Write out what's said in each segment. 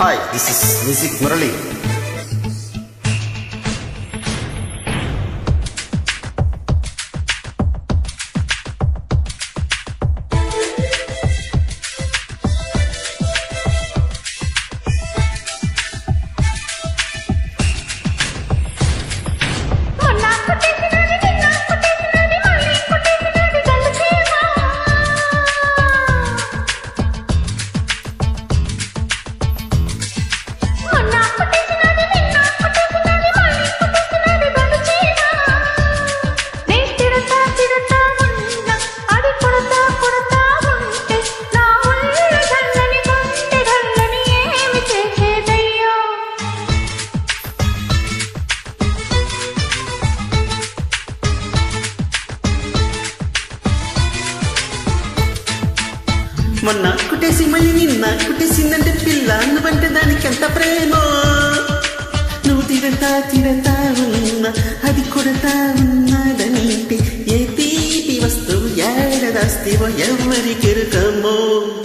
Hi this is music Murali మొన్న కొట్టేసినది నిన్న కొట్టేసినది మళ్ళీ కొట్టేసినది గల్లు చీమ మొన్న కొట్టేసినది నిన్న కొట్టేసినది మళ్ళీ కొట్టేసినది గల్లు చీమ నే తిడతా తిడతా ఉన్నా అది కొడతా కొడతా ఉంటే నా ఒళ్ళు చల్లని గుండె ఢల్లని ఏమి చేసేదయ్యో మొన్న కుట్టేసి మళ్ళీ నిన్న కుట్టేసిందంటే పిల్ల నువ్వంటే దానికి ఎంత ప్రేమ నువ్వు తిడతా తిడతా ఉన్నా అది కొడతా ఉన్నదంటే ఏ తీపి వస్తువు ఏడదాస్తివో ఎవరికి ఎరుకమో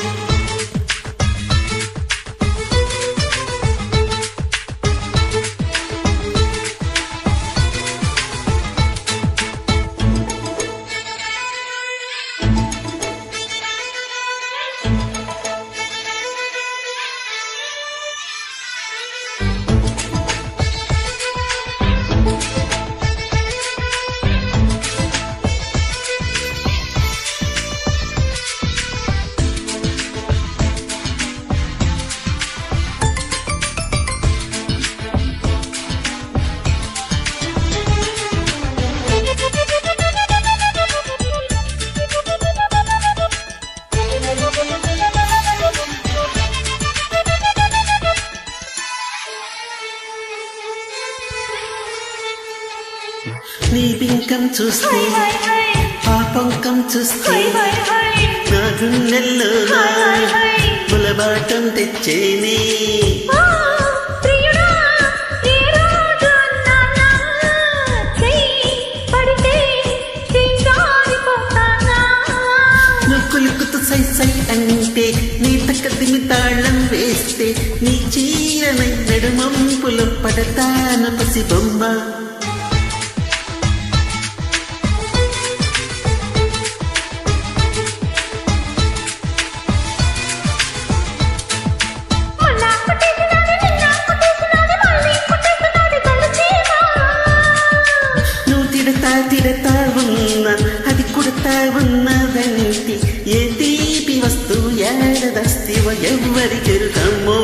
నీ బింకం చూస్తే హై హై ఆ పంకం చూస్తే హై హై హై నా గుండెల్లో హై హై హై ములబాటం తెచ్చేనే ఆ ప్రియుడా ఈ రోజు నాన్న చెయ్యి పడితే సింగారిపోతానా నువ్వు లుక్కుతూ సై సై అంటే నీ తక్కదిమి తాళం వేస్తే నీ చీరనై నడుమంపులో పడతాను పసి బొమ్మ మొన్న కొట్టేసినది నిన్న కొట్టేసినది మళ్ళీ కొట్టేసినది గల్లు చీమ నువ్వు తిడతా తిడతా ఉన్నా అది కుడతా ఉన్నదంటే ఏ తీపి వస్తువు ఏడదస్తివో ఎవరికి ఎరుకమ్మో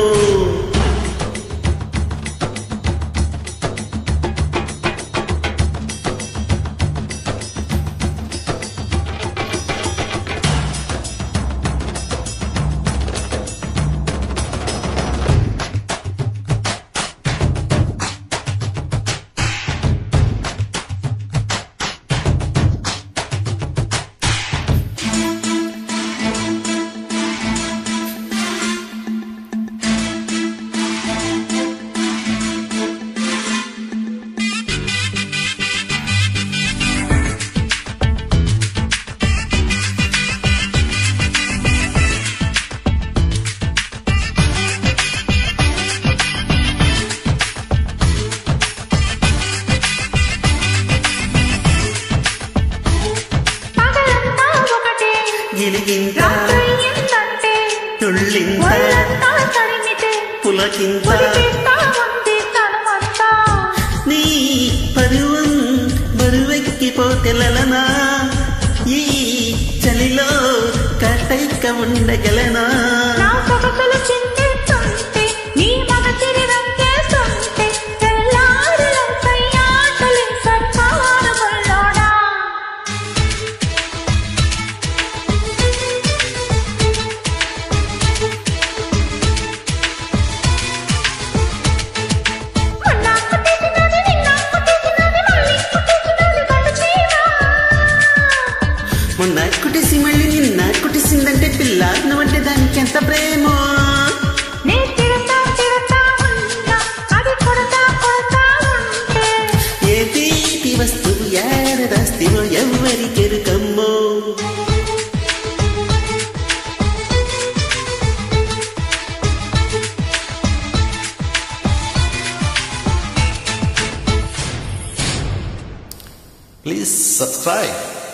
పగలంతా ఒకటే గిలిగింత రాత్రి ఎంతంటే తుళ్ళింత ఒళ్ళంతా తరిమితే పులకింత ఒలిపిస్తా ఉంది తనుమంతా నీ పరువం బరువెక్కిపోతెలనా ఈ చలిలో కటైక ఉండగలనా నా సొగసులు చింతిస్తుంటే నీ మగసిరి రంగేస్తుంటే తెల్లారులంతయ్యాటలే సర్కారు బుల్లోడా మొన్న కొట్టేసినది నిన్న కొట్టేసినది మళ్ళీ కొట్టేసినది గల్లు చీమ మొన్న కుట్టేసి మళ్ళీ నిన్న కుట్టేసిందంటే పిల్ల నువ్వంటే దానికి ఎంత ప్రేమ Please subscribe.